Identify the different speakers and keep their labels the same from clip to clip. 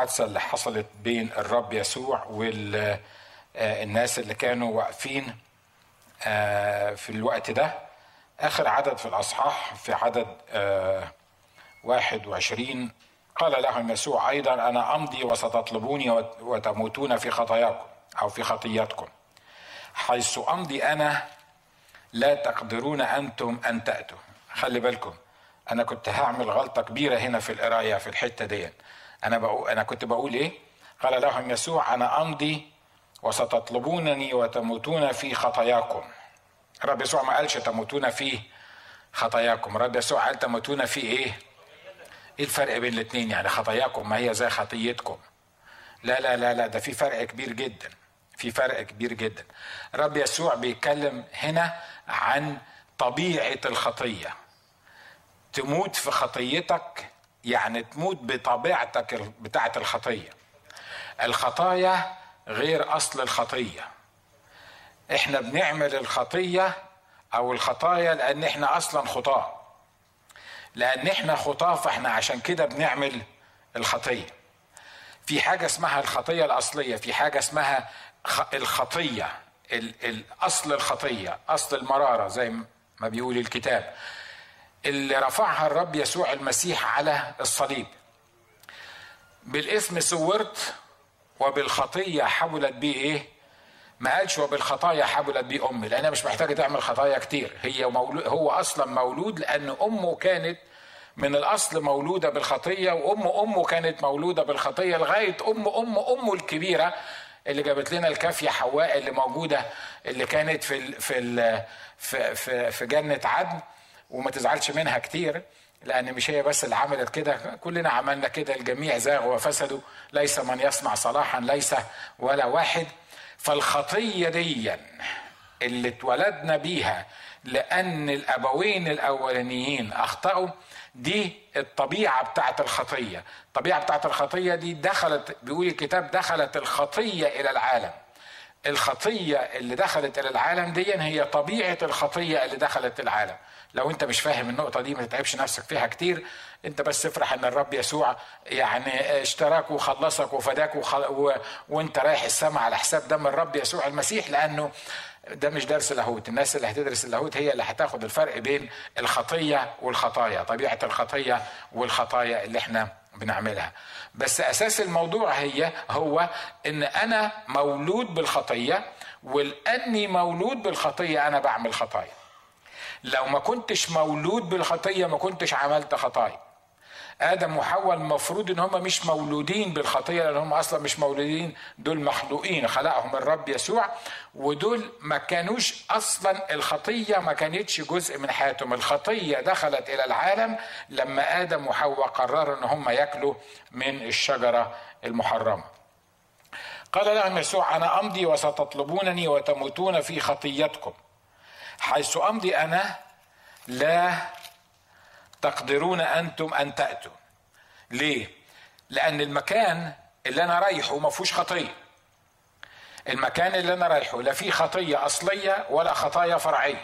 Speaker 1: الحادثة اللي حصلت بين الرب يسوع والناس اللي كانوا واقفين آه، في الوقت ده آخر عدد في الأصحاح في عدد آه، واحد وعشرين قال لهم يسوع أيضا أنا أمضي وستطلبوني وت- وتموتون في خطاياكم أو في خطياتكم حيث أمضي أنا لا تقدرون أنتم أن تأتوا خلي بالكم أنا كنت هعمل غلطة كبيرة هنا في القراية في الحتة دي أنا بقول أنا كنت بقول إيه قال لهم يسوع أنا أمضي وستطلبونني وتموتون في خطاياكم رب يسوع ما قالش تموتون في خطاياكم رب يسوع قال تموتون في ايه ايه الفرق بين الاثنين يعني خطاياكم ما هي زي خطيتكم لا لا لا لا ده في فرق كبير جدا في فرق كبير جدا رب يسوع بيتكلم هنا عن طبيعة الخطية تموت في خطيتك يعني تموت بطبيعتك بتاعة الخطية الخطايا غير أصل الخطية احنا بنعمل الخطية او الخطايا لان احنا اصلا خطاة لان احنا خطاة فاحنا عشان كده بنعمل الخطية في حاجة اسمها الخطية الاصلية في حاجة اسمها خ- الخطية ال- ال- اصل الخطية اصل المرارة زي ما بيقول الكتاب اللي رفعها الرب يسوع المسيح على الصليب بالاسم صورت وبالخطية حولت بيه ايه ما قالش وبالخطايا حبلت بيه امي لانها مش محتاجه تعمل خطايا كتير هي مولود هو اصلا مولود لان امه كانت من الاصل مولوده بالخطيه وام امه كانت مولوده بالخطيه لغايه ام ام امه الكبيره اللي جابت لنا الكافيه حواء اللي موجوده اللي كانت في ال في ال في في, في جنه عدن وما تزعلش منها كتير لان مش هي بس اللي عملت كده كلنا عملنا كده الجميع زاغوا وفسدوا ليس من يصنع صلاحا ليس ولا واحد فالخطيه دي اللي اتولدنا بيها لان الابوين الاولانيين اخطاوا دي الطبيعه بتاعت الخطيه الطبيعه بتاعت الخطيه دي دخلت بيقول الكتاب دخلت الخطيه الى العالم الخطيه اللي دخلت الى العالم دي هي طبيعه الخطيه اللي دخلت العالم لو انت مش فاهم النقطه دي ما تتعبش نفسك فيها كتير انت بس افرح ان الرب يسوع يعني اشتراك وخلصك وفداك وخل... و... وانت رايح السماء على حساب دم الرب يسوع المسيح لانه ده مش درس لاهوت الناس اللي هتدرس اللاهوت هي اللي هتاخد الفرق بين الخطيه والخطايا طبيعه الخطيه والخطايا اللي احنا بنعملها بس اساس الموضوع هي هو ان انا مولود بالخطيه ولاني مولود بالخطيه انا بعمل خطايا لو ما كنتش مولود بالخطيه ما كنتش عملت خطايا ادم وحواء المفروض ان هم مش مولودين بالخطيه لان هم اصلا مش مولودين دول مخلوقين خلقهم الرب يسوع ودول ما كانوش اصلا الخطيه ما كانتش جزء من حياتهم الخطيه دخلت الى العالم لما ادم وحواء قرروا ان هم ياكلوا من الشجره المحرمه قال لهم يسوع انا امضي وستطلبونني وتموتون في خطيتكم حيث امضي انا لا تقدرون انتم ان تاتوا ليه لان المكان اللي انا رايحه ما فيهوش خطيه المكان اللي انا رايحه لا فيه خطيه اصليه ولا خطايا فرعيه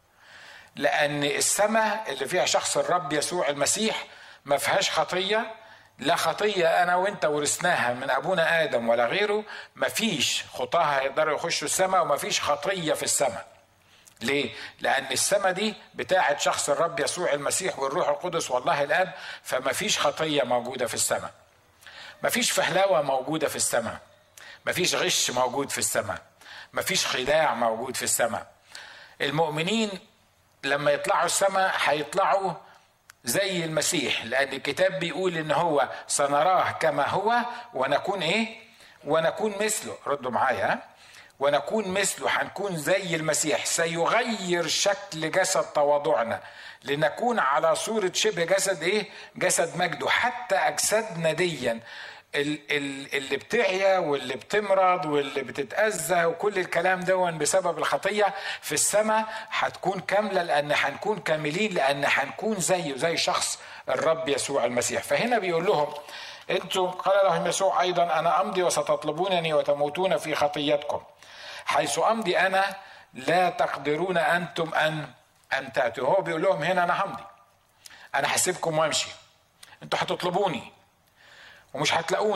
Speaker 1: لان السماء اللي فيها شخص الرب يسوع المسيح ما فيهاش خطيه لا خطيه انا وانت ورثناها من ابونا ادم ولا غيره ما فيش خطاها يقدروا يخشوا السماء وما فيش خطيه في السماء ليه؟ لأن السماء دي بتاعت شخص الرب يسوع المسيح والروح القدس والله الآب فما فيش خطية موجودة في السماء. ما فيش فهلوة موجودة في السماء. ما فيش غش موجود في السماء. ما فيش خداع موجود في السماء. المؤمنين لما يطلعوا السماء هيطلعوا زي المسيح لأن الكتاب بيقول إن هو سنراه كما هو ونكون إيه؟ ونكون مثله ردوا معايا ها؟ ونكون مثله هنكون زي المسيح سيغير شكل جسد تواضعنا لنكون على صورة شبه جسد ايه جسد مجده حتى اجسادنا ديا اللي بتعيا واللي بتمرض واللي بتتأذى وكل الكلام دون بسبب الخطية في السماء هتكون كاملة لأن هنكون كاملين لأن هنكون زيه زي شخص الرب يسوع المسيح فهنا بيقول لهم انتم قال لهم يسوع ايضا انا امضي وستطلبونني وتموتون في خطيتكم حيث امضي انا لا تقدرون انتم ان ان تاتوا هو بيقول لهم هنا انا همضي انا هسيبكم وامشي انتوا هتطلبوني ومش هتلاقوني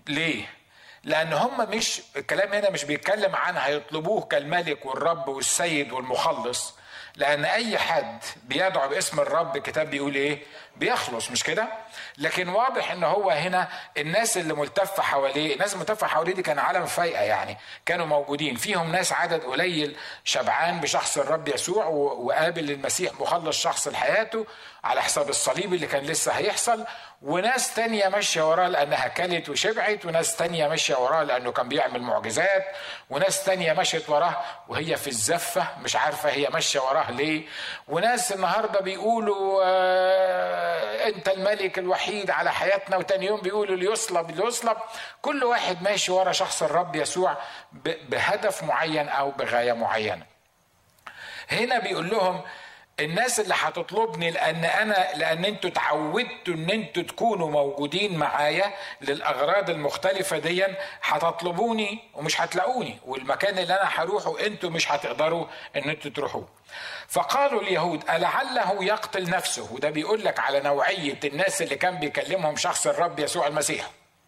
Speaker 1: ليه لان هم مش الكلام هنا مش بيتكلم عن هيطلبوه كالملك والرب والسيد والمخلص لان اي حد بيدعو باسم الرب الكتاب بيقول ايه بيخلص مش كده لكن واضح ان هو هنا الناس اللي ملتفه حواليه الناس الملتفه حواليه دي كان عالم فايقه يعني كانوا موجودين فيهم ناس عدد قليل شبعان بشخص الرب يسوع وقابل المسيح مخلص شخص لحياته على حساب الصليب اللي كان لسه هيحصل وناس تانية ماشية وراه لأنها كلت وشبعت وناس تانية ماشية وراه لأنه كان بيعمل معجزات وناس تانية مشيت وراه وهي في الزفة مش عارفة هي ماشية وراه ليه وناس النهاردة بيقولوا آه أنت الملك الوحيد على حياتنا وتاني يوم بيقولوا ليصلب ليصلب كل واحد ماشي ورا شخص الرب يسوع بهدف معين أو بغاية معينة هنا بيقول لهم الناس اللي هتطلبني لان انا لان انتوا اتعودتوا ان انتوا تكونوا موجودين معايا للاغراض المختلفه دي هتطلبوني ومش هتلاقوني والمكان اللي انا هروحه انتوا مش هتقدروا ان انتوا تروحوه فقالوا اليهود ألعله يقتل نفسه وده بيقول لك على نوعية الناس اللي كان بيكلمهم شخص الرب يسوع المسيح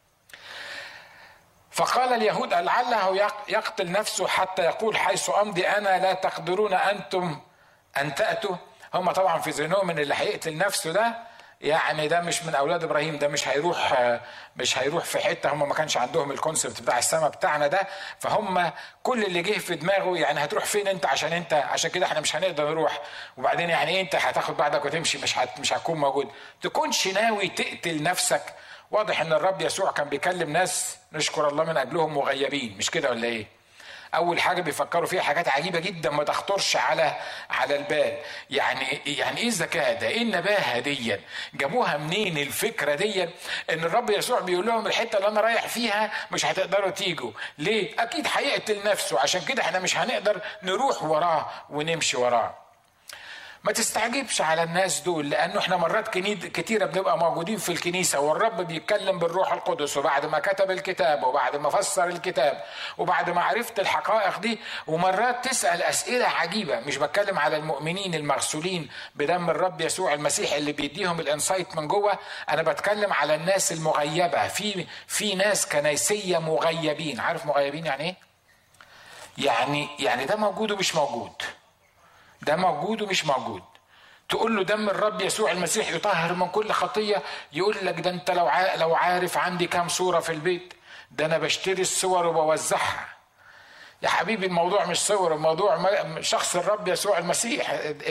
Speaker 1: فقال اليهود لعله يقتل نفسه حتى يقول حيث أمضي أنا لا تقدرون أنتم أن تأتوا هم طبعا في ذهنهم ان اللي هيقتل نفسه ده يعني ده مش من اولاد ابراهيم ده مش هيروح مش هيروح في حته هم ما كانش عندهم الكونسبت بتاع السماء بتاعنا ده فهم كل اللي جه في دماغه يعني هتروح فين انت عشان انت عشان كده احنا مش هنقدر نروح وبعدين يعني ايه انت هتاخد بعدك وتمشي مش هت مش هتكون موجود تكونش ناوي تقتل نفسك واضح ان الرب يسوع كان بيكلم ناس نشكر الله من اجلهم مغيبين مش كده ولا ايه اول حاجه بيفكروا فيها حاجات عجيبه جدا ما تخطرش على على البال يعني يعني ايه الذكاء ده ايه النباهه دي جابوها منين الفكره دي ان الرب يسوع بيقول لهم الحته اللي انا رايح فيها مش هتقدروا تيجوا ليه اكيد هيقتل نفسه عشان كده احنا مش هنقدر نروح وراه ونمشي وراه ما تستعجبش على الناس دول لانه احنا مرات كتيرة بنبقى موجودين في الكنيسة والرب بيتكلم بالروح القدس وبعد ما كتب الكتاب وبعد ما فسر الكتاب وبعد ما عرفت الحقائق دي ومرات تسأل أسئلة عجيبة مش بتكلم على المؤمنين المغسولين بدم الرب يسوع المسيح اللي بيديهم الانسايت من جوه انا بتكلم على الناس المغيبة في في ناس كنيسية مغيبين عارف مغيبين يعني ايه؟ يعني يعني ده موجود ومش موجود ده موجود ومش موجود تقول له دم الرب يسوع المسيح يطهر من كل خطية يقول لك ده انت لو لو عارف عندي كام صورة في البيت ده انا بشتري الصور وبوزعها يا حبيبي الموضوع مش صور الموضوع شخص الرب يسوع المسيح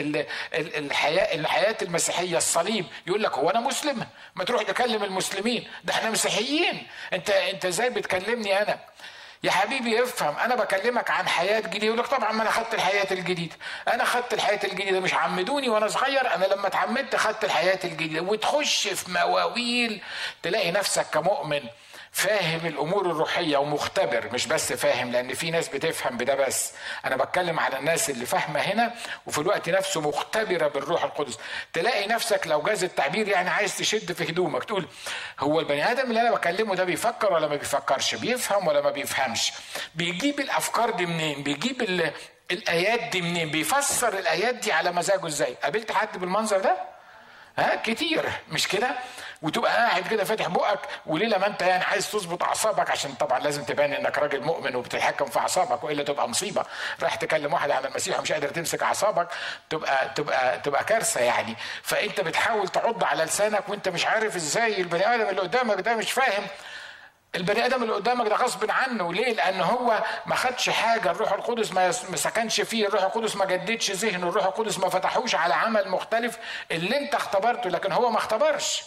Speaker 1: الحياة الحياة المسيحية الصليب يقول لك هو أنا مسلم ما تروح تكلم المسلمين ده احنا مسيحيين انت انت ازاي بتكلمني أنا يا حبيبي افهم انا بكلمك عن حياه جديده يقول لك طبعا ما انا خدت الحياه الجديده انا خدت الحياه الجديده مش عمدوني وانا صغير انا لما اتعمدت خدت الحياه الجديده وتخش في مواويل تلاقي نفسك كمؤمن فاهم الامور الروحيه ومختبر مش بس فاهم لان في ناس بتفهم بده بس انا بتكلم على الناس اللي فاهمه هنا وفي الوقت نفسه مختبره بالروح القدس تلاقي نفسك لو جاز التعبير يعني عايز تشد في هدومك تقول هو البني ادم اللي انا بكلمه ده بيفكر ولا ما بيفكرش بيفهم ولا ما بيفهمش بيجيب الافكار دي منين بيجيب الايات دي منين بيفسر الايات دي على مزاجه ازاي قابلت حد بالمنظر ده ها كتير مش كده وتبقى قاعد كده فاتح بقك وليله ما انت يعني عايز تظبط اعصابك عشان طبعا لازم تبان انك راجل مؤمن وبتتحكم في اعصابك والا تبقى مصيبه راح تكلم واحد عن المسيح ومش قادر تمسك اعصابك تبقى تبقى تبقى كارثه يعني فانت بتحاول تعض على لسانك وانت مش عارف ازاي البني ادم اللي قدامك ده مش فاهم البني ادم اللي قدامك ده غصب عنه ليه لان هو ما خدش حاجه الروح القدس ما سكنش فيه الروح القدس ما جددش ذهنه الروح القدس ما فتحوش على عمل مختلف اللي انت اختبرته لكن هو ما اختبرش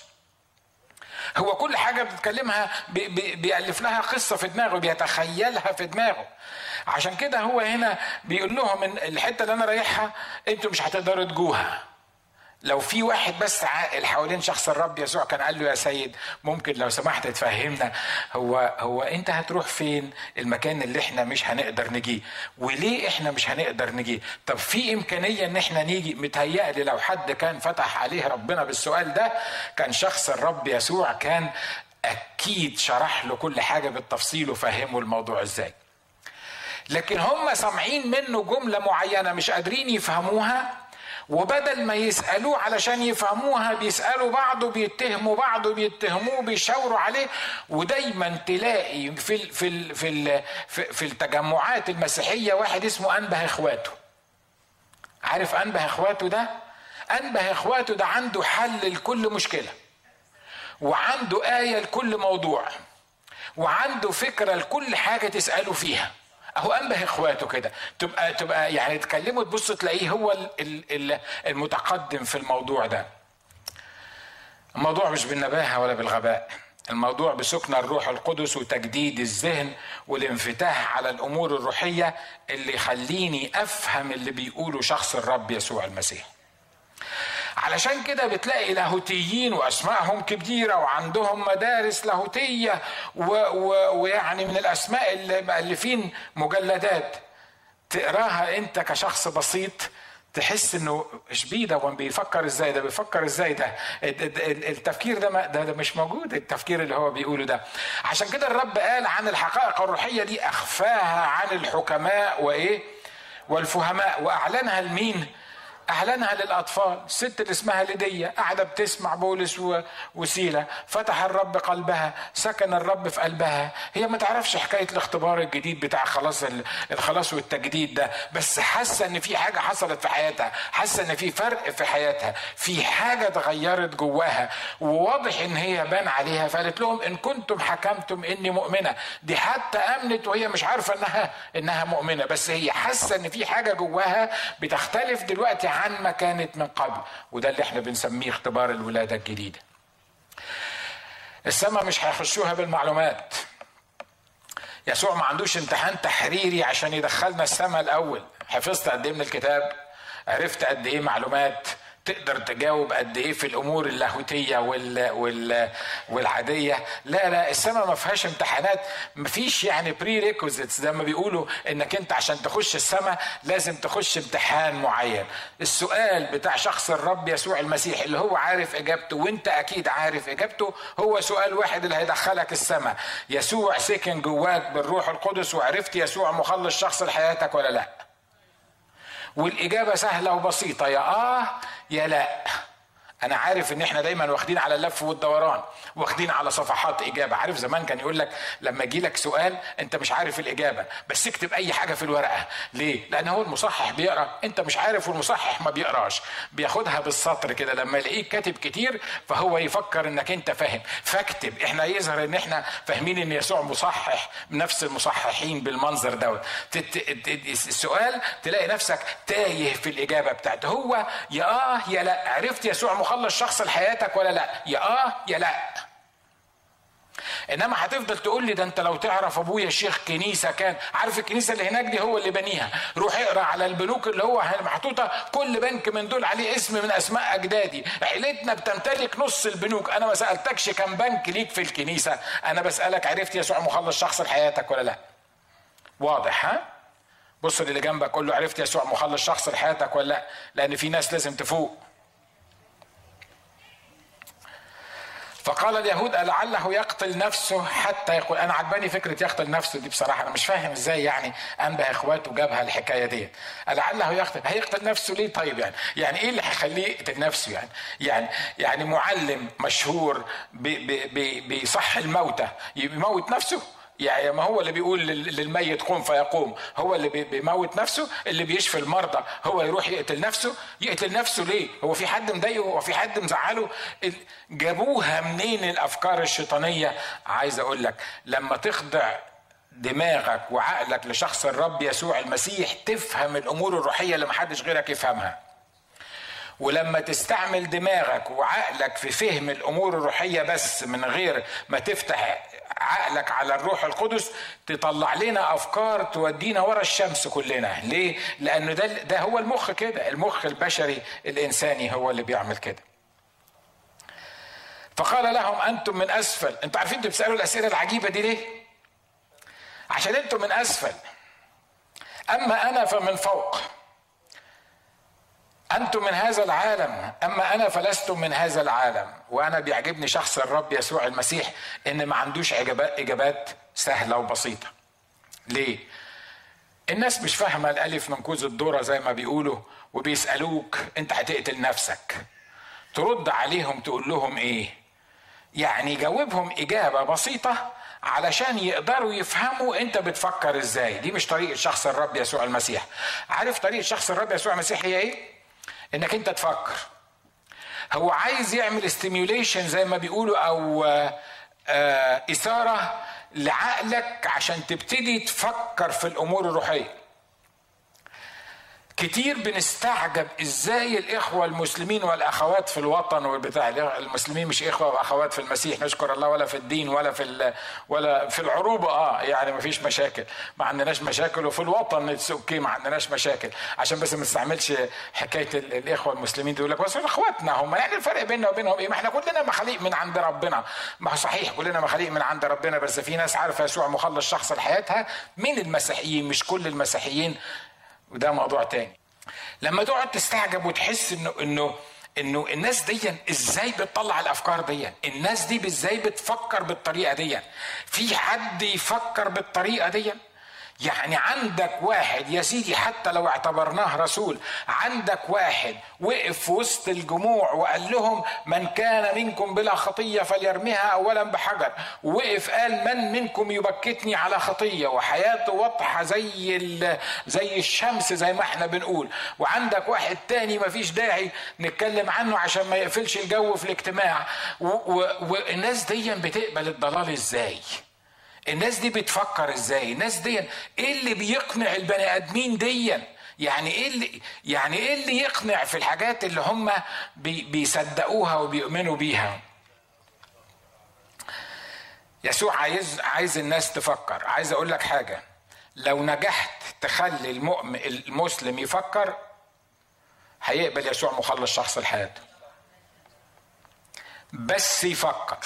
Speaker 1: هو كل حاجه بتتكلمها بي بي بيألف لها قصه في دماغه بيتخيلها في دماغه عشان كده هو هنا بيقول لهم ان الحته اللي انا رايحها انتوا مش هتقدروا تجوها لو في واحد بس عاقل حوالين شخص الرب يسوع كان قال له يا سيد ممكن لو سمحت تفهمنا هو هو انت هتروح فين المكان اللي احنا مش هنقدر نجيه وليه احنا مش هنقدر نجيه طب في امكانيه ان احنا نيجي متهيألي لو حد كان فتح عليه ربنا بالسؤال ده كان شخص الرب يسوع كان اكيد شرح له كل حاجه بالتفصيل وفهمه الموضوع ازاي لكن هم سامعين منه جمله معينه مش قادرين يفهموها وبدل ما يسألوه علشان يفهموها بيسألوا بعض وبيتهموا بعض وبيتهموه بيشاوروا عليه ودايما تلاقي في ال في ال في ال في التجمعات المسيحية واحد اسمه أنبه إخواته عارف أنبه إخواته ده أنبه إخواته ده عنده حل لكل مشكلة وعنده آية لكل موضوع وعنده فكرة لكل حاجة تسأله فيها اهو انبه اخواته كده تبقى تبقى يعني تكلمه تبص تلاقيه هو المتقدم في الموضوع ده الموضوع مش بالنباهه ولا بالغباء الموضوع بسكن الروح القدس وتجديد الذهن والانفتاح على الامور الروحيه اللي يخليني افهم اللي بيقوله شخص الرب يسوع المسيح علشان كده بتلاقي لاهوتيين واسمائهم كبيره وعندهم مدارس لاهوتيه ويعني من الاسماء اللي مؤلفين مجلدات تقراها انت كشخص بسيط تحس انه ايش بيه ده بيفكر ازاي ده بيفكر ازاي ده التفكير ده, ده ده مش موجود التفكير اللي هو بيقوله ده عشان كده الرب قال عن الحقائق الروحيه دي اخفاها عن الحكماء وايه والفهماء واعلنها لمين اعلنها للاطفال الست اللي اسمها ليدية قاعده بتسمع بولس وسيله فتح الرب قلبها سكن الرب في قلبها هي ما تعرفش حكايه الاختبار الجديد بتاع خلاص الخلاص والتجديد ده بس حاسه ان في حاجه حصلت في حياتها حاسه ان في فرق في حياتها في حاجه اتغيرت جواها وواضح ان هي بان عليها فقالت لهم ان كنتم حكمتم اني مؤمنه دي حتى امنت وهي مش عارفه انها انها مؤمنه بس هي حاسه ان في حاجه جواها بتختلف دلوقتي عن ما كانت من قبل وده اللي احنا بنسميه اختبار الولادة الجديدة السماء مش هيخشوها بالمعلومات يسوع ما عندوش امتحان تحريري عشان يدخلنا السماء الأول حفظت قد ايه من الكتاب عرفت قد ايه معلومات تقدر تجاوب قد ايه في الامور اللاهوتيه وال وال والعاديه لا لا السماء ما فيهاش امتحانات ما فيش يعني بري ريكوزيتس زي ما بيقولوا انك انت عشان تخش السماء لازم تخش امتحان معين السؤال بتاع شخص الرب يسوع المسيح اللي هو عارف اجابته وانت اكيد عارف اجابته هو سؤال واحد اللي هيدخلك السماء يسوع سكن جواك بالروح القدس وعرفت يسوع مخلص شخص لحياتك ولا لا والاجابه سهله وبسيطه يا اه يا لا انا عارف ان احنا دايما واخدين على اللف والدوران واخدين على صفحات اجابه عارف زمان كان يقول لك لما يجي لك سؤال انت مش عارف الاجابه بس اكتب اي حاجه في الورقه ليه لان هو المصحح بيقرا انت مش عارف والمصحح ما بيقراش بياخدها بالسطر كده لما يلاقيك كاتب كتير فهو يفكر انك انت فاهم فاكتب احنا يظهر ان احنا فاهمين ان يسوع مصحح نفس المصححين بالمنظر دوت السؤال تلاقي نفسك تايه في الاجابه بتاعته هو يا اه يا لا عرفت يسوع مخلص شخص لحياتك ولا لا يا اه يا لا انما هتفضل تقول لي ده انت لو تعرف ابويا شيخ كنيسه كان عارف الكنيسه اللي هناك دي هو اللي بنيها روح اقرا على البنوك اللي هو محطوطه كل بنك من دول عليه اسم من اسماء اجدادي عيلتنا بتمتلك نص البنوك انا ما سالتكش كم بنك ليك في الكنيسه انا بسالك عرفت يسوع مخلص شخص لحياتك ولا لا واضح ها بص اللي جنبك قول له عرفت يسوع مخلص شخص لحياتك ولا لا لان في ناس لازم تفوق فقال اليهود لعله يقتل نفسه حتى يقول انا عجباني فكره يقتل نفسه دي بصراحه انا مش فاهم ازاي يعني انبه اخواته جابها الحكايه دي لعله يقتل هيقتل نفسه ليه طيب يعني يعني ايه اللي هيخليه يقتل نفسه يعني يعني يعني معلم مشهور بيصح الموتى يموت نفسه يعني ما هو اللي بيقول للميت قوم فيقوم هو اللي بيموت نفسه اللي بيشفي المرضى هو يروح يقتل نفسه يقتل نفسه ليه هو في حد مضايقه هو في حد مزعله جابوها منين الافكار الشيطانيه عايز اقول لك لما تخضع دماغك وعقلك لشخص الرب يسوع المسيح تفهم الامور الروحيه اللي محدش غيرك يفهمها ولما تستعمل دماغك وعقلك في فهم الامور الروحيه بس من غير ما تفتح عقلك على الروح القدس تطلع لنا افكار تودينا ورا الشمس كلنا ليه لانه ده ده هو المخ كده المخ البشري الانساني هو اللي بيعمل كده فقال لهم انتم من اسفل انتوا عارفين انتوا بتسالوا الاسئله العجيبه دي ليه عشان انتم من اسفل اما انا فمن فوق أنتم من هذا العالم أما أنا فلست من هذا العالم وأنا بيعجبني شخص الرب يسوع المسيح إن ما عندوش إجابات, إجابات سهلة وبسيطة ليه؟ الناس مش فاهمة الألف منكوز الذرة زي ما بيقولوا وبيسألوك أنت هتقتل نفسك ترد عليهم تقول لهم إيه يعني جاوبهم إجابة بسيطة علشان يقدروا يفهموا انت بتفكر ازاي دي مش طريقه شخص الرب يسوع المسيح عارف طريقه شخص الرب يسوع المسيح هي ايه انك انت تفكر هو عايز يعمل ستيميوليشن زي ما بيقولوا او آه اثاره لعقلك عشان تبتدي تفكر في الامور الروحيه كتير بنستعجب ازاي الاخوه المسلمين والاخوات في الوطن والبتاع المسلمين مش اخوه واخوات في المسيح نشكر الله ولا في الدين ولا في ولا في العروبه اه يعني ما فيش مشاكل ما عندناش مشاكل وفي الوطن اوكي ما عندناش مشاكل عشان بس ما نستعملش حكايه الاخوه المسلمين دي يقول لك بس اخواتنا هم يعني الفرق بيننا وبينهم ايه ما احنا كلنا مخاليق من عند ربنا ما هو صحيح كلنا مخاليق من عند ربنا بس في ناس عارفه يسوع مخلص شخص لحياتها من المسيحيين مش كل المسيحيين وده موضوع تاني لما تقعد تستعجب وتحس انه انه انه الناس دي ازاي بتطلع الافكار دي الناس دي ازاي بتفكر بالطريقه دي في حد يفكر بالطريقه دي يعني عندك واحد يا سيدي حتى لو اعتبرناه رسول عندك واحد وقف في وسط الجموع وقال لهم من كان منكم بلا خطية فليرميها أولا بحجر ووقف قال من منكم يبكتني على خطية وحياته واضحة زي زي الشمس زي ما احنا بنقول وعندك واحد تاني ما فيش داعي نتكلم عنه عشان ما يقفلش الجو في الاجتماع والناس دي بتقبل الضلال ازاي الناس دي بتفكر ازاي الناس دي ايه اللي بيقنع البني ادمين دي يعني ايه اللي يعني ايه اللي يقنع في الحاجات اللي هم بي بيصدقوها وبيؤمنوا بيها يسوع عايز عايز الناس تفكر عايز اقول لك حاجه لو نجحت تخلي المؤمن المسلم يفكر هيقبل يسوع مخلص شخص لحياته بس يفكر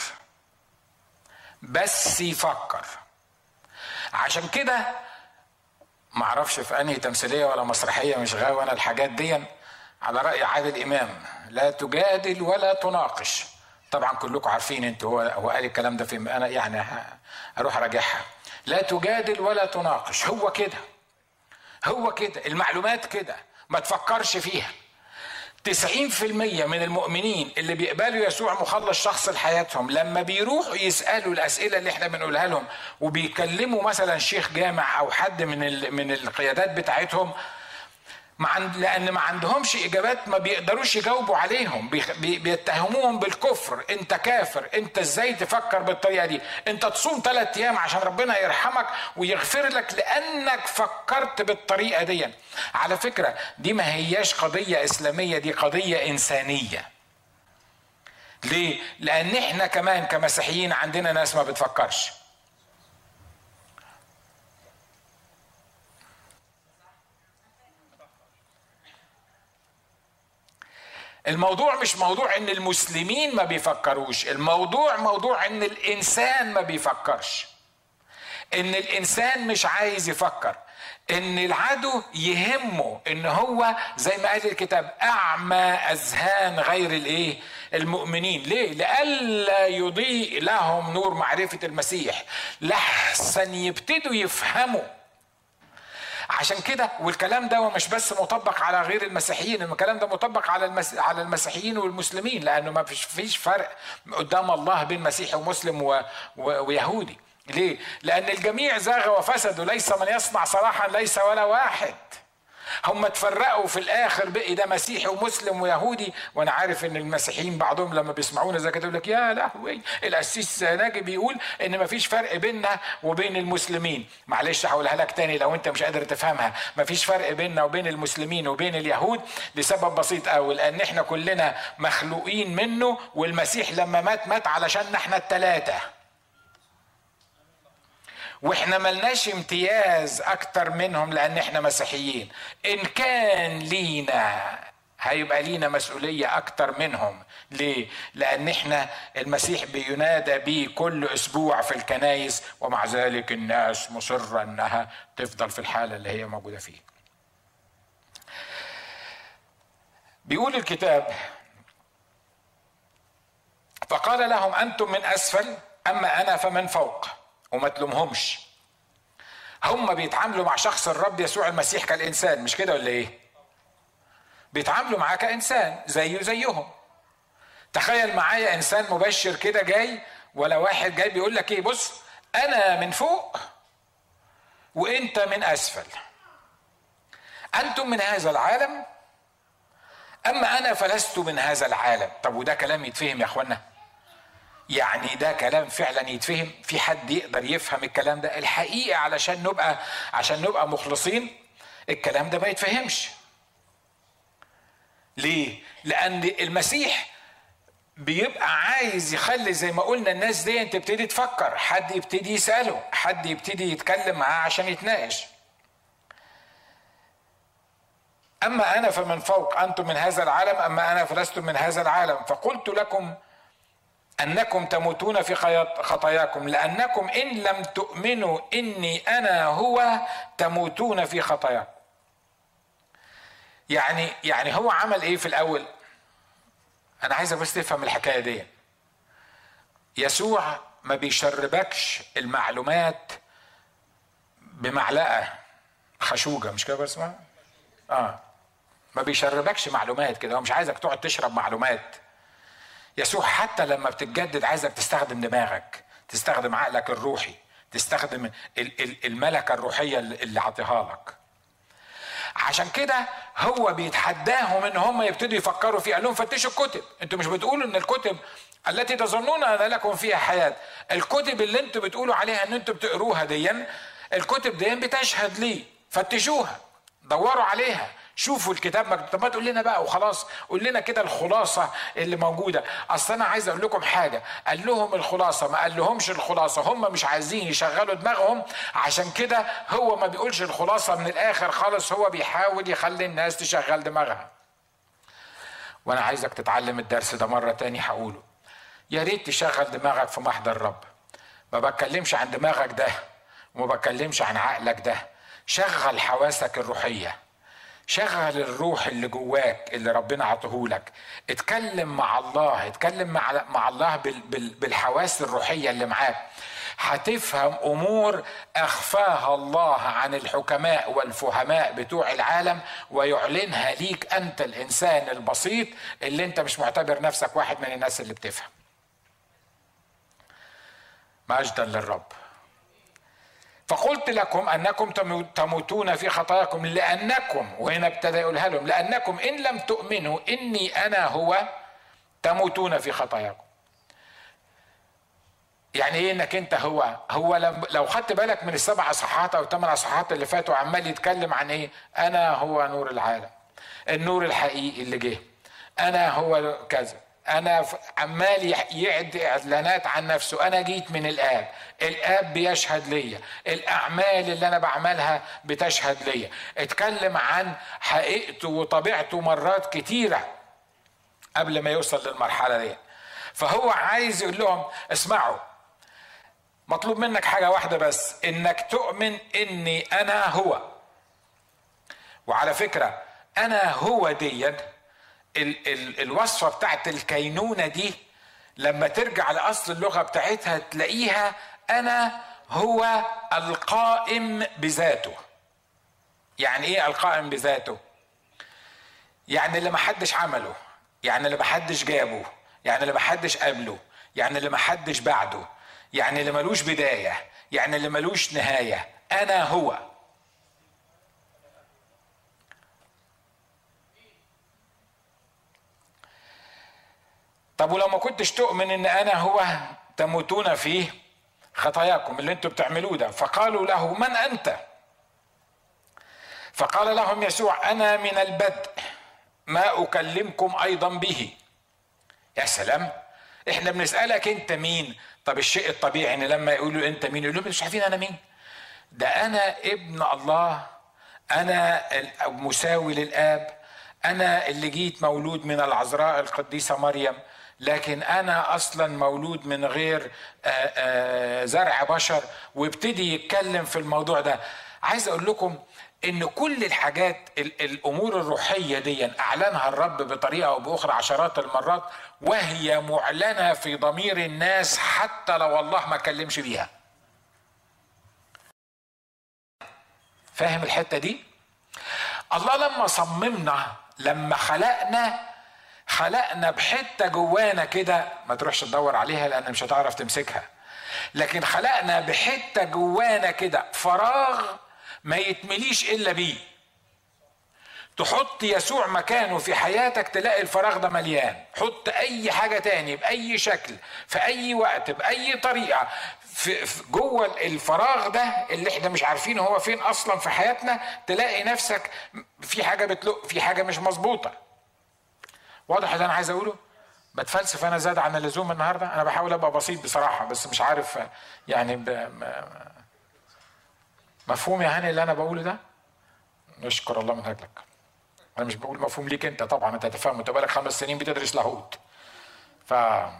Speaker 1: بس يفكر عشان كده معرفش في انهي تمثيليه ولا مسرحيه مش غاوي انا الحاجات دي على راي عادل امام لا تجادل ولا تناقش طبعا كلكم عارفين انتوا هو هو قال الكلام ده في انا يعني اروح اراجعها لا تجادل ولا تناقش هو كده هو كده المعلومات كده ما تفكرش فيها 90% من المؤمنين اللي بيقبلوا يسوع مخلص شخص لحياتهم لما بيروحوا يسالوا الاسئله اللي احنا بنقولها لهم وبيكلموا مثلا شيخ جامع او حد من من القيادات بتاعتهم ما عند لان ما عندهمش اجابات ما بيقدروش يجاوبوا عليهم بيتهموهم بالكفر انت كافر انت ازاي تفكر بالطريقه دي انت تصوم ثلاث ايام عشان ربنا يرحمك ويغفر لك لانك فكرت بالطريقه دي على فكره دي ما هياش قضيه اسلاميه دي قضيه انسانيه ليه لان احنا كمان كمسيحيين عندنا ناس ما بتفكرش الموضوع مش موضوع ان المسلمين ما بيفكروش الموضوع موضوع ان الانسان ما بيفكرش ان الانسان مش عايز يفكر ان العدو يهمه ان هو زي ما قال الكتاب اعمى اذهان غير الايه المؤمنين ليه لئلا يضيء لهم نور معرفه المسيح لحسن يبتدوا يفهموا عشان كده والكلام ده مش بس مطبق على غير المسيحيين الكلام ده مطبق على المس... على المسيحيين والمسلمين لانه ما فيش فيش فرق قدام الله بين مسيحي ومسلم و... و... ويهودي ليه؟ لأن الجميع زاغ وفسدوا ليس من يصنع صلاحا ليس ولا واحد هم اتفرقوا في الاخر بقي ده مسيحي ومسلم ويهودي وانا عارف ان المسيحيين بعضهم لما بيسمعونا زي كده يقول لك يا لهوي القسيس ناجي بيقول ان مفيش فرق بيننا وبين المسلمين معلش هقولها لك تاني لو انت مش قادر تفهمها مفيش فرق بيننا وبين المسلمين وبين اليهود لسبب بسيط قوي لان احنا كلنا مخلوقين منه والمسيح لما مات مات علشان احنا التلاته واحنا ملناش امتياز اكتر منهم لان احنا مسيحيين ان كان لينا هيبقى لينا مسؤولية أكتر منهم ليه؟ لأن إحنا المسيح بينادى بيه كل أسبوع في الكنايس ومع ذلك الناس مصرة إنها تفضل في الحالة اللي هي موجودة فيه بيقول الكتاب فقال لهم أنتم من أسفل أما أنا فمن فوق وما تلومهمش هم بيتعاملوا مع شخص الرب يسوع المسيح كالانسان مش كده ولا ايه بيتعاملوا معاه كانسان زيه زيهم تخيل معايا انسان مبشر كده جاي ولا واحد جاي بيقول لك ايه بص انا من فوق وانت من اسفل انتم من هذا العالم اما انا فلست من هذا العالم طب وده كلام يتفهم يا اخوانا يعني ده كلام فعلا يتفهم في حد يقدر يفهم الكلام ده الحقيقه علشان نبقى عشان نبقى مخلصين الكلام ده ما يتفهمش ليه لان المسيح بيبقى عايز يخلي زي ما قلنا الناس دي تبتدي تفكر حد يبتدي يساله حد يبتدي يتكلم معاه عشان يتناقش أما أنا فمن فوق أنتم من هذا العالم أما أنا فلست من هذا العالم فقلت لكم أنكم تموتون في خطاياكم لأنكم إن لم تؤمنوا إني أنا هو تموتون في خطاياكم يعني يعني هو عمل إيه في الأول أنا عايزك بس تفهم الحكاية دي يسوع ما بيشربكش المعلومات بمعلقة خشوجة مش كده بس اه ما بيشربكش معلومات كده هو مش عايزك تقعد تشرب معلومات يسوع حتى لما بتتجدد عايزك تستخدم دماغك تستخدم عقلك الروحي تستخدم الملكة الروحية اللي عطيها لك عشان كده هو بيتحداهم ان هم يبتدوا يفكروا فيه قال لهم فتشوا الكتب انتوا مش بتقولوا ان الكتب التي تظنون ان لكم فيها حياه الكتب اللي انتوا بتقولوا عليها ان انتوا بتقروها ديا الكتب دي بتشهد لي فتشوها دوروا عليها شوفوا الكتاب مكتوب طب ما تقول لنا بقى وخلاص قول لنا كده الخلاصه اللي موجوده اصل انا عايز اقول لكم حاجه قال لهم الخلاصه ما قال لهمش الخلاصه هم مش عايزين يشغلوا دماغهم عشان كده هو ما بيقولش الخلاصه من الاخر خالص هو بيحاول يخلي الناس تشغل دماغها وانا عايزك تتعلم الدرس ده مره تاني هقوله يا ريت تشغل دماغك في محضر الرب ما بتكلمش عن دماغك ده وما بتكلمش عن عقلك ده شغل حواسك الروحيه شغل الروح اللي جواك اللي ربنا عطهولك اتكلم مع الله اتكلم مع, مع الله بال بال بالحواس الروحيه اللي معاك هتفهم امور اخفاها الله عن الحكماء والفهماء بتوع العالم ويعلنها ليك انت الانسان البسيط اللي انت مش معتبر نفسك واحد من الناس اللي بتفهم مجدا للرب فقلت لكم انكم تموتون في خطاياكم لانكم وهنا ابتدى يقولها لهم لانكم ان لم تؤمنوا اني انا هو تموتون في خطاياكم يعني ايه انك انت هو هو لو خدت بالك من السبع اصحاحات او الثمان اصحاحات اللي فاتوا عمال يتكلم عن ايه انا هو نور العالم النور الحقيقي اللي جه انا هو كذا انا عمال يعد اعلانات عن نفسه انا جيت من الاب الاب بيشهد ليا الاعمال اللي انا بعملها بتشهد ليا اتكلم عن حقيقته وطبيعته مرات كتيره قبل ما يوصل للمرحله دي فهو عايز يقول لهم اسمعوا مطلوب منك حاجه واحده بس انك تؤمن اني انا هو وعلى فكره انا هو ديت ال ال الوصفه بتاعت الكينونه دي لما ترجع لاصل اللغه بتاعتها تلاقيها انا هو القائم بذاته يعني ايه القائم بذاته يعني اللي محدش عمله يعني اللي محدش جابه يعني اللي محدش قبله يعني اللي محدش بعده يعني اللي ملوش بدايه يعني اللي ملوش نهايه انا هو طب ولو ما كنتش تؤمن ان انا هو تموتون فيه خطاياكم اللي انتم بتعملوه ده فقالوا له من انت فقال لهم يسوع انا من البدء ما اكلمكم ايضا به يا سلام احنا بنسالك انت مين طب الشيء الطبيعي ان لما يقولوا انت مين يقولوا مش عارفين انا مين ده انا ابن الله انا مساوي للاب انا اللي جيت مولود من العذراء القديسه مريم لكن انا اصلا مولود من غير زرع بشر وابتدي يتكلم في الموضوع ده عايز اقول لكم ان كل الحاجات الامور الروحيه دي اعلنها الرب بطريقه او باخرى عشرات المرات وهي معلنه في ضمير الناس حتى لو الله ما كلمش بيها فاهم الحته دي الله لما صممنا لما خلقنا خلقنا بحته جوانا كده ما تروحش تدور عليها لان مش هتعرف تمسكها لكن خلقنا بحته جوانا كده فراغ ما يتمليش الا بيه تحط يسوع مكانه في حياتك تلاقي الفراغ ده مليان حط اي حاجه تاني باي شكل في اي وقت باي طريقه في, في جوه الفراغ ده اللي احنا مش عارفين هو فين اصلا في حياتنا تلاقي نفسك في حاجه بتلق في حاجه مش مظبوطه واضح اللي انا عايز اقوله بتفلسف انا زاد عن اللزوم النهارده انا بحاول ابقى بسيط بصراحه بس مش عارف يعني ب... مفهوم يا هاني اللي انا بقوله ده نشكر الله من اجلك انا مش بقول مفهوم ليك انت طبعا انت تفهم انت بقالك خمس سنين بتدرس لاهوت ف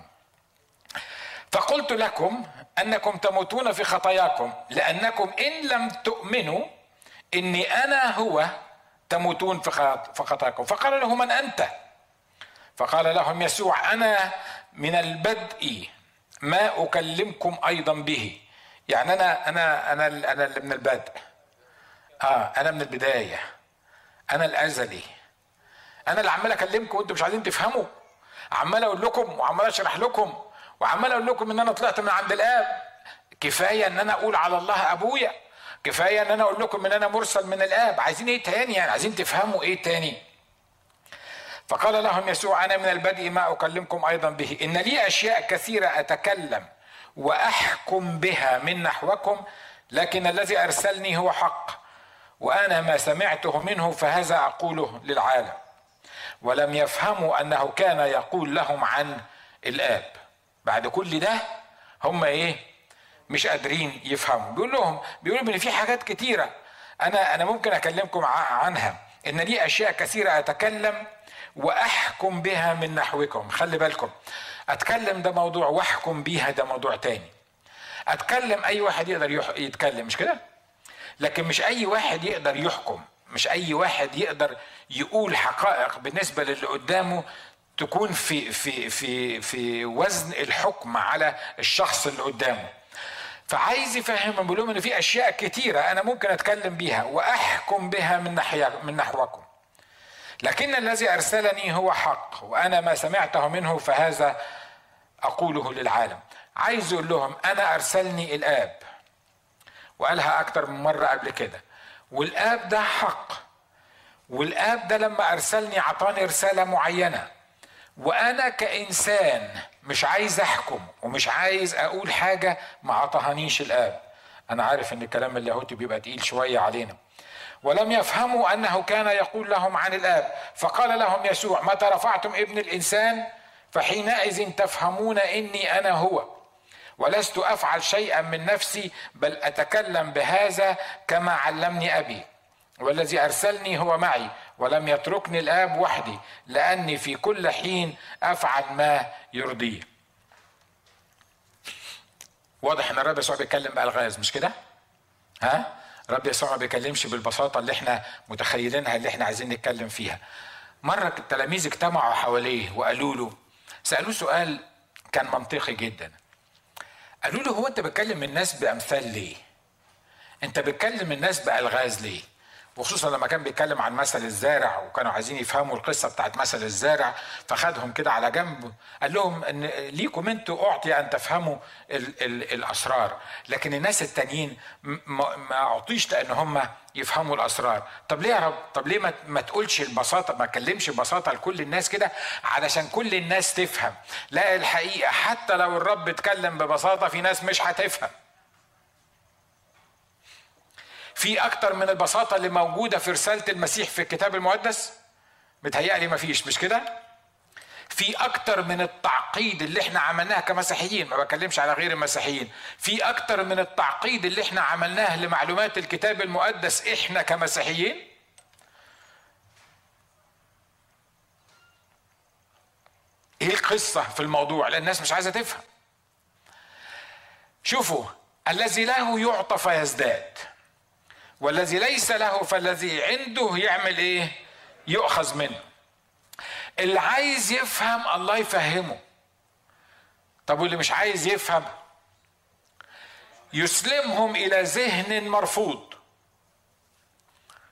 Speaker 1: فقلت لكم انكم تموتون في خطاياكم لانكم ان لم تؤمنوا اني انا هو تموتون في خطاياكم فقال له من انت فقال لهم يسوع انا من البدء ما اكلمكم ايضا به يعني انا انا انا انا اللي من البدء اه انا من البدايه انا الازلي انا اللي عمال اكلمكم وانتم مش عايزين تفهموا عمال اقول لكم وعمال اشرح لكم وعمال اقول لكم ان انا طلعت من عند الاب كفايه ان انا اقول على الله ابويا كفايه ان انا اقول لكم ان انا مرسل من الاب عايزين ايه تاني يعني عايزين تفهموا ايه تاني فقال لهم يسوع انا من البدء ما اكلمكم ايضا به ان لي اشياء كثيره اتكلم واحكم بها من نحوكم لكن الذي ارسلني هو حق وانا ما سمعته منه فهذا اقوله للعالم ولم يفهموا انه كان يقول لهم عن الاب بعد كل ده هم ايه مش قادرين يفهموا بيقول لهم بيقول ان في حاجات كتيره انا انا ممكن اكلمكم عنها ان لي اشياء كثيره اتكلم واحكم بها من نحوكم خلي بالكم اتكلم ده موضوع واحكم بيها ده موضوع تاني اتكلم اي واحد يقدر يتكلم مش كده لكن مش اي واحد يقدر يحكم مش اي واحد يقدر يقول حقائق بالنسبه للي قدامه تكون في في في في وزن الحكم على الشخص اللي قدامه فعايز يفهمهم بيقول لهم ان في اشياء كتيره انا ممكن اتكلم بيها واحكم بها من ناحيه من نحوكم لكن الذي ارسلني هو حق وانا ما سمعته منه فهذا اقوله للعالم عايز يقول لهم انا ارسلني الاب وقالها اكتر من مره قبل كده والاب ده حق والاب ده لما ارسلني اعطاني رساله معينه وانا كانسان مش عايز احكم ومش عايز اقول حاجه ما عطهانيش الاب انا عارف ان الكلام اللاهوتي بيبقى تقيل شويه علينا ولم يفهموا انه كان يقول لهم عن الاب فقال لهم يسوع متى رفعتم ابن الانسان فحينئذ تفهمون اني انا هو ولست افعل شيئا من نفسي بل اتكلم بهذا كما علمني ابي والذي ارسلني هو معي ولم يتركني الاب وحدي لاني في كل حين افعل ما يرضيه واضح ان الرب يسوع بيتكلم بالغاز مش كده ها رب يسوع ما بيكلمش بالبساطه اللي احنا متخيلينها اللي احنا عايزين نتكلم فيها مره التلاميذ اجتمعوا حواليه وقالوا له سالوه سؤال كان منطقي جدا قالوا له هو انت بتكلم الناس بامثال ليه انت بتكلم الناس بالغاز ليه وخصوصا لما كان بيتكلم عن مثل الزارع وكانوا عايزين يفهموا القصه بتاعت مثل الزارع فخدهم كده على جنب قال لهم ان ليكم انتوا اعطي ان تفهموا ال ال الاسرار لكن الناس التانيين ما اعطيش لان هم يفهموا الاسرار طب ليه يا رب طب ليه ما, ما تقولش البساطه ما تكلمش ببساطه لكل الناس كده علشان كل الناس تفهم لا الحقيقه حتى لو الرب اتكلم ببساطه في ناس مش هتفهم في اكتر من البساطه اللي موجوده في رساله المسيح في الكتاب المقدس متهيألي ما فيش مش كده في اكتر من التعقيد اللي احنا عملناه كمسيحيين ما بكلمش على غير المسيحيين في اكتر من التعقيد اللي احنا عملناه لمعلومات الكتاب المقدس احنا كمسيحيين ايه القصه في الموضوع لان الناس مش عايزه تفهم شوفوا الذي له يعطى فيزداد والذي ليس له فالذي عنده يعمل ايه يؤخذ منه اللي عايز يفهم الله يفهمه طب واللي مش عايز يفهم يسلمهم الى ذهن مرفوض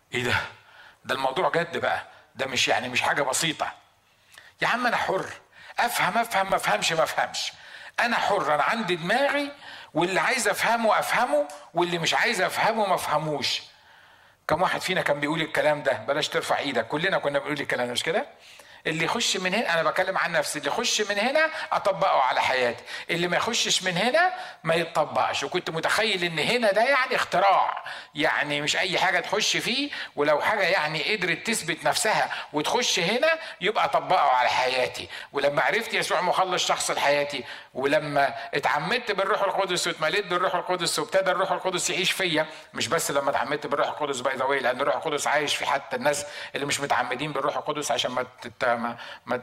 Speaker 1: ايه ده ده الموضوع جد بقى ده مش يعني مش حاجه بسيطه يا عم انا حر افهم افهم ما افهمش ما افهمش انا حر انا عندي دماغي واللي عايز افهمه افهمه واللي مش عايز افهمه ما افهموش كم واحد فينا كان بيقول الكلام ده بلاش ترفع ايدك كلنا كنا بنقول الكلام ده مش كده اللي يخش من هنا انا بكلم عن نفسي اللي يخش من هنا اطبقه على حياتي اللي ما يخشش من هنا ما يتطبقش وكنت متخيل ان هنا ده يعني اختراع يعني مش اي حاجه تخش فيه ولو حاجه يعني قدرت تثبت نفسها وتخش هنا يبقى اطبقه على حياتي ولما عرفت يسوع مخلص شخص لحياتي ولما اتعمدت بالروح القدس واتمليت بالروح القدس وابتدى الروح القدس يعيش فيا مش بس لما اتعمدت بالروح القدس باي ذا لان الروح القدس عايش في حتى الناس اللي مش متعمدين بالروح القدس عشان ما تت... ما, ما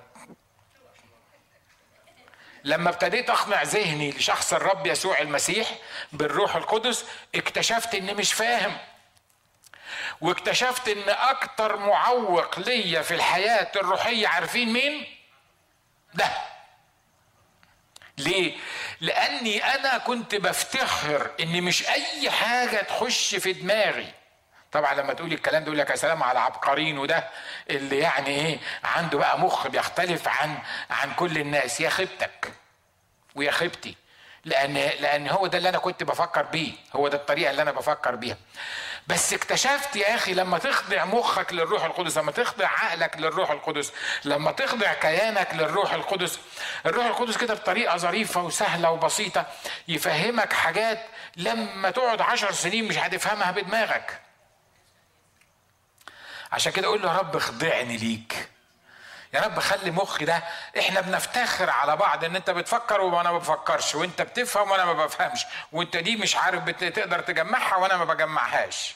Speaker 1: لما ابتديت اقنع ذهني لشخص الرب يسوع المسيح بالروح القدس اكتشفت اني مش فاهم واكتشفت ان اكتر معوق ليا في الحياه الروحيه عارفين مين ده ليه لاني انا كنت بفتخر ان مش اي حاجه تخش في دماغي طبعا لما تقولي الكلام ده يقول لك يا سلام على عبقرين وده اللي يعني ايه عنده بقى مخ بيختلف عن عن كل الناس يا خيبتك ويا خيبتي لان لان هو ده اللي انا كنت بفكر بيه هو ده الطريقه اللي انا بفكر بيها بس اكتشفت يا اخي لما تخضع مخك للروح القدس لما تخضع عقلك للروح القدس لما تخضع كيانك للروح القدس الروح القدس كده بطريقه ظريفه وسهله وبسيطه يفهمك حاجات لما تقعد عشر سنين مش هتفهمها بدماغك عشان كده اقول له يا رب اخضعني ليك يا رب خلي مخي ده احنا بنفتخر على بعض ان انت بتفكر وانا ما بفكرش وانت بتفهم وانا ما بفهمش وانت دي مش عارف تقدر تجمعها وانا ما بجمعهاش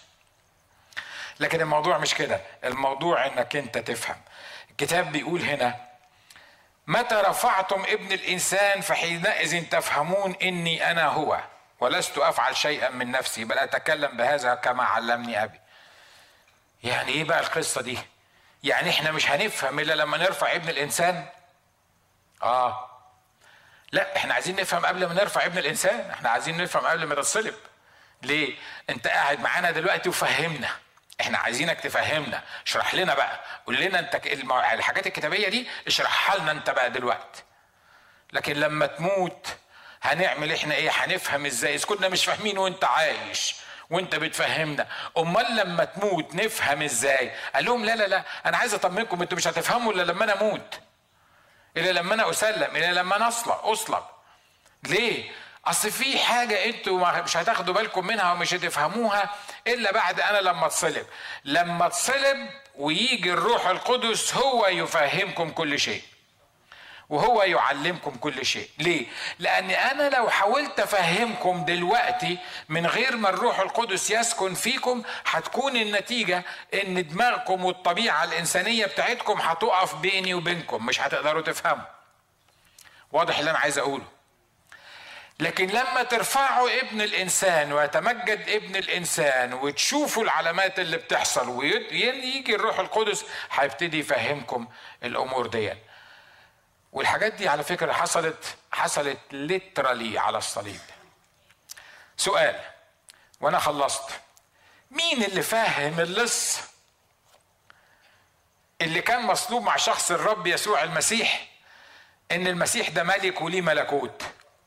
Speaker 1: لكن الموضوع مش كده الموضوع انك انت تفهم الكتاب بيقول هنا متى رفعتم ابن الانسان فحينئذ تفهمون اني انا هو ولست افعل شيئا من نفسي بل اتكلم بهذا كما علمني ابي يعني ايه بقى القصه دي يعني احنا مش هنفهم الا لما نرفع ابن الانسان اه لا احنا عايزين نفهم قبل ما نرفع ابن الانسان احنا عايزين نفهم قبل ما تصلب ليه انت قاعد معانا دلوقتي وفهمنا احنا عايزينك تفهمنا اشرح لنا بقى قول لنا انت الحاجات الكتابيه دي اشرحها لنا انت بقى دلوقتي لكن لما تموت هنعمل احنا ايه هنفهم ازاي اذا كنا مش فاهمين وانت عايش وانت بتفهمنا امال لما تموت نفهم ازاي قال لهم لا لا لا انا عايز اطمنكم انتوا مش هتفهموا الا لما انا اموت الا لما انا اسلم الا لما انا اصلب اصلب ليه اصل في حاجه انتوا مش هتاخدوا بالكم منها ومش هتفهموها الا بعد انا لما اتصلب لما اتصلب ويجي الروح القدس هو يفهمكم كل شيء وهو يعلمكم كل شيء ليه لان انا لو حاولت افهمكم دلوقتي من غير ما الروح القدس يسكن فيكم هتكون النتيجه ان دماغكم والطبيعه الانسانيه بتاعتكم هتقف بيني وبينكم مش هتقدروا تفهموا واضح اللي انا عايز اقوله لكن لما ترفعوا ابن الانسان ويتمجد ابن الانسان وتشوفوا العلامات اللي بتحصل ويجي الروح القدس هيبتدي يفهمكم الامور دي والحاجات دي على فكره حصلت حصلت ليترالي على الصليب سؤال وانا خلصت مين اللي فاهم اللص اللي كان مصلوب مع شخص الرب يسوع المسيح ان المسيح ده ملك وليه ملكوت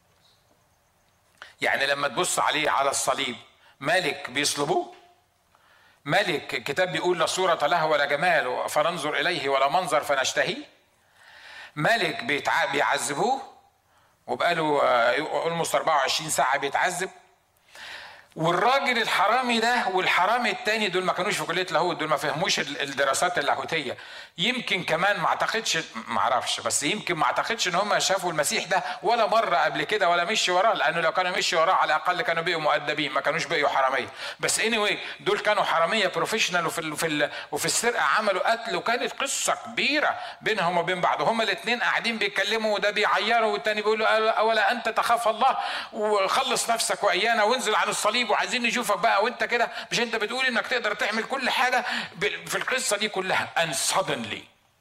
Speaker 1: يعني لما تبص عليه على الصليب ملك بيصلبوه ملك الكتاب بيقول لا صورة له ولا جمال فننظر إليه ولا منظر فنشتهيه ملك بيتع... بيعذبوه وبقاله اولموست 24 ساعه بيتعذب والراجل الحرامي ده والحرامي التاني دول ما كانوش في كليه لاهوت دول ما فهموش الدراسات اللاهوتيه يمكن كمان ما اعتقدش ما اعرفش بس يمكن ما اعتقدش ان هم شافوا المسيح ده ولا مره قبل كده ولا مشي وراه لانه لو كانوا مشي وراه على الاقل كانوا بقوا مؤدبين ما كانوش بقوا حراميه بس اني anyway دول كانوا حراميه بروفيشنال وفي ال في ال وفي السرقه عملوا قتل وكانت قصه كبيره بينهم وبين بعض هما الاثنين قاعدين بيتكلموا وده بيعيروا والتاني بيقول له اولا انت تخاف الله وخلص نفسك وايانا وانزل عن الصليب وعايزين نشوفك بقى وانت كده مش انت بتقول انك تقدر تعمل كل حاجه في القصه دي كلها and suddenly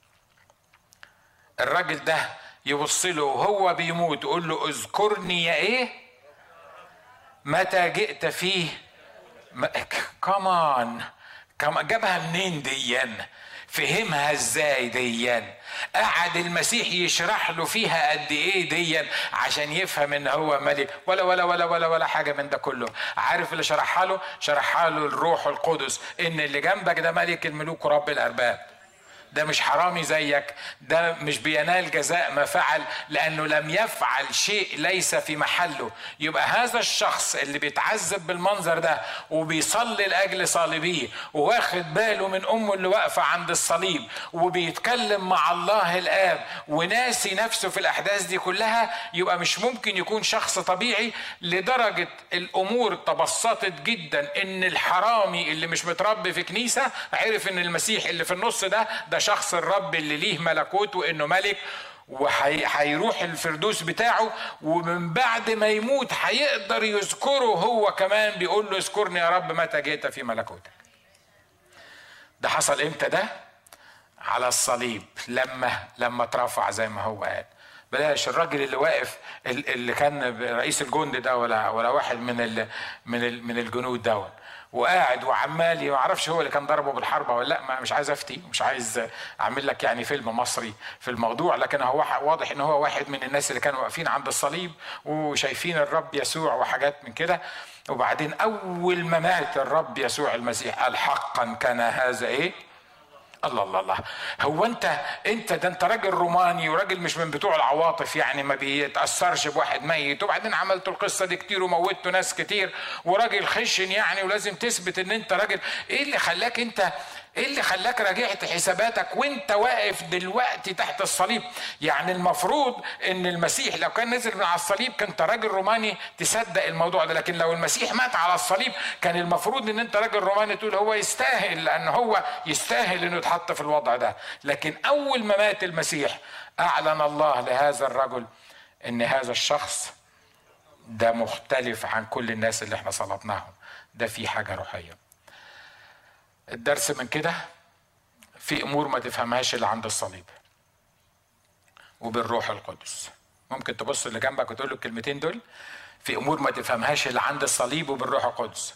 Speaker 1: الراجل ده يبص له وهو بيموت يقول له اذكرني يا ايه متى جئت فيه كمان جابها منين ديا فهمها ازاي ديا قعد المسيح يشرح له فيها قد ايه ديا عشان يفهم ان هو ملك ولا ولا ولا ولا ولا حاجه من ده كله عارف اللي شرحها له شرحها له الروح القدس ان اللي جنبك ده ملك الملوك ورب الارباب ده مش حرامي زيك ده مش بينال جزاء ما فعل لانه لم يفعل شيء ليس في محله يبقى هذا الشخص اللي بيتعذب بالمنظر ده وبيصلي لاجل صليبيه واخد باله من امه اللي واقفه عند الصليب وبيتكلم مع الله الاب وناسي نفسه في الاحداث دي كلها يبقى مش ممكن يكون شخص طبيعي لدرجه الامور تبسطت جدا ان الحرامي اللي مش متربي في كنيسه عرف ان المسيح اللي في النص ده ده شخص الرب اللي ليه ملكوت وانه ملك وهيروح الفردوس بتاعه ومن بعد ما يموت هيقدر يذكره هو كمان بيقول له اذكرني يا رب متى جئت في ملكوتك ده حصل امتى ده على الصليب لما لما اترفع زي ما هو قال بلاش الراجل اللي واقف اللي كان رئيس الجند ده ولا ولا واحد من ال من ال من الجنود دوت وقاعد وعمال ما اعرفش هو اللي كان ضربه بالحربه ولا لا ما مش عايز افتي مش عايز اعمل لك يعني فيلم مصري في الموضوع لكن هو واضح ان هو واحد من الناس اللي كانوا واقفين عند الصليب وشايفين الرب يسوع وحاجات من كده وبعدين اول ما مات الرب يسوع المسيح قال حقا كان هذا ايه الله الله الله هو انت انت ده انت راجل روماني وراجل مش من بتوع العواطف يعني ما بيتاثرش بواحد ميت وبعدين عملتوا القصه دي كتير وموتوا ناس كتير وراجل خشن يعني ولازم تثبت ان انت راجل ايه اللي خلاك انت ايه اللي خلاك راجعت حساباتك وانت واقف دلوقتي تحت الصليب يعني المفروض ان المسيح لو كان نزل من على الصليب كنت راجل روماني تصدق الموضوع ده لكن لو المسيح مات على الصليب كان المفروض ان انت راجل روماني تقول هو يستاهل لان هو يستاهل انه يتحط في الوضع ده لكن اول ما مات المسيح اعلن الله لهذا الرجل ان هذا الشخص ده مختلف عن كل الناس اللي احنا صلبناهم ده في حاجه روحيه الدرس من كده في امور ما تفهمهاش الا عند الصليب وبالروح القدس ممكن تبص اللي جنبك وتقول له الكلمتين دول في امور ما تفهمهاش الا عند الصليب وبالروح القدس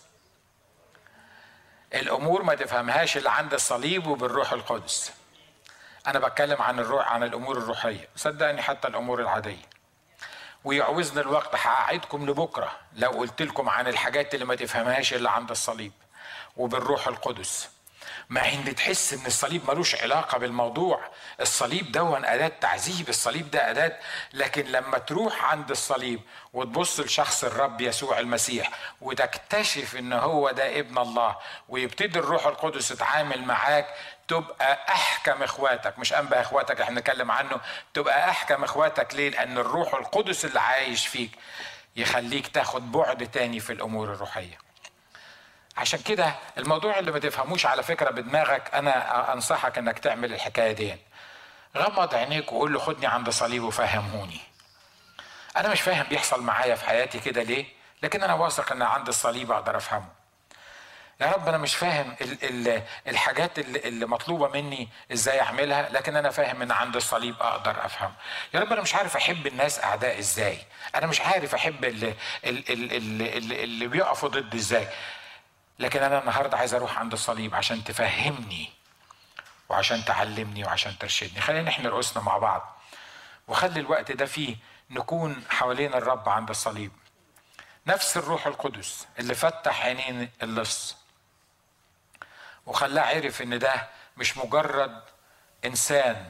Speaker 1: الامور ما تفهمهاش الا عند الصليب وبالروح القدس انا بتكلم عن الروح عن الامور الروحيه صدقني حتى الامور العاديه ويعوزني الوقت هقعدكم لبكره لو قلت لكم عن الحاجات اللي ما تفهمهاش الا عند الصليب وبالروح القدس مع ان تحس ان الصليب ملوش علاقه بالموضوع الصليب ده اداه تعذيب الصليب ده اداه لكن لما تروح عند الصليب وتبص لشخص الرب يسوع المسيح وتكتشف ان هو ده ابن الله ويبتدي الروح القدس يتعامل معاك تبقى احكم اخواتك مش انبه اخواتك احنا نتكلم عنه تبقى احكم اخواتك ليه لان الروح القدس اللي عايش فيك يخليك تاخد بعد تاني في الامور الروحيه عشان كده الموضوع اللي ما تفهموش على فكره بدماغك انا انصحك انك تعمل الحكايه دي غمض عينيك وقول له خدني عند صليب وفهمهوني انا مش فاهم بيحصل معايا في حياتي كده ليه لكن انا واثق ان عند الصليب اقدر افهمه يا رب انا مش فاهم ال ال الحاجات اللي, اللي مطلوبه مني ازاي اعملها لكن انا فاهم ان عند الصليب اقدر افهم يا رب انا مش عارف احب الناس اعداء ازاي انا مش عارف احب اللي, اللي, اللي, اللي بيقفوا ضد ازاي لكن انا النهارده عايز اروح عند الصليب عشان تفهمني وعشان تعلمني وعشان ترشدني خلينا احنا رؤوسنا مع بعض وخلي الوقت ده فيه نكون حوالين الرب عند الصليب نفس الروح القدس اللي فتح عينين اللص وخلاه عرف ان ده مش مجرد انسان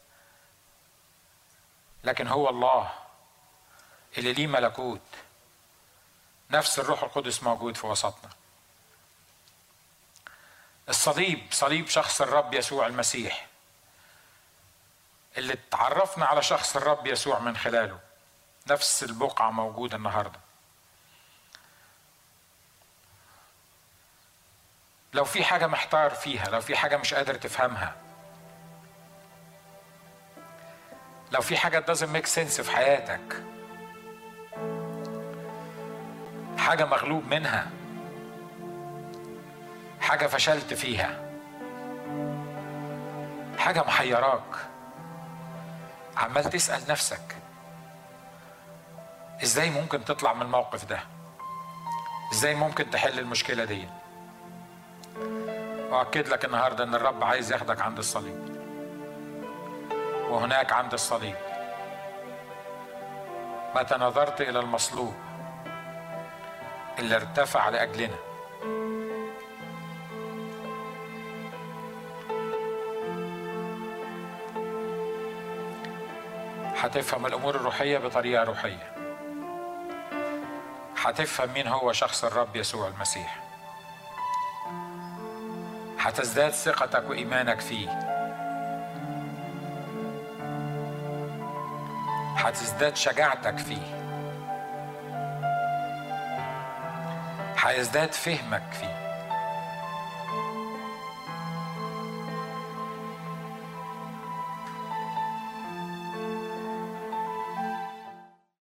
Speaker 1: لكن هو الله اللي ليه ملكوت نفس الروح القدس موجود في وسطنا الصليب صليب شخص الرب يسوع المسيح اللي تعرفنا على شخص الرب يسوع من خلاله نفس البقعة موجودة النهاردة لو في حاجة محتار فيها لو في حاجة مش قادر تفهمها لو في حاجة doesn't make sense في حياتك حاجة مغلوب منها حاجة فشلت فيها حاجة محيراك عمال تسأل نفسك ازاي ممكن تطلع من الموقف ده ازاي ممكن تحل المشكلة دي واكد لك النهارده ان الرب عايز ياخدك عند الصليب وهناك عند الصليب متى نظرت الى المصلوب اللي ارتفع لاجلنا هتفهم الامور الروحيه بطريقه روحيه هتفهم مين هو شخص الرب يسوع المسيح هتزداد ثقتك وايمانك فيه هتزداد شجاعتك فيه هيزداد فهمك فيه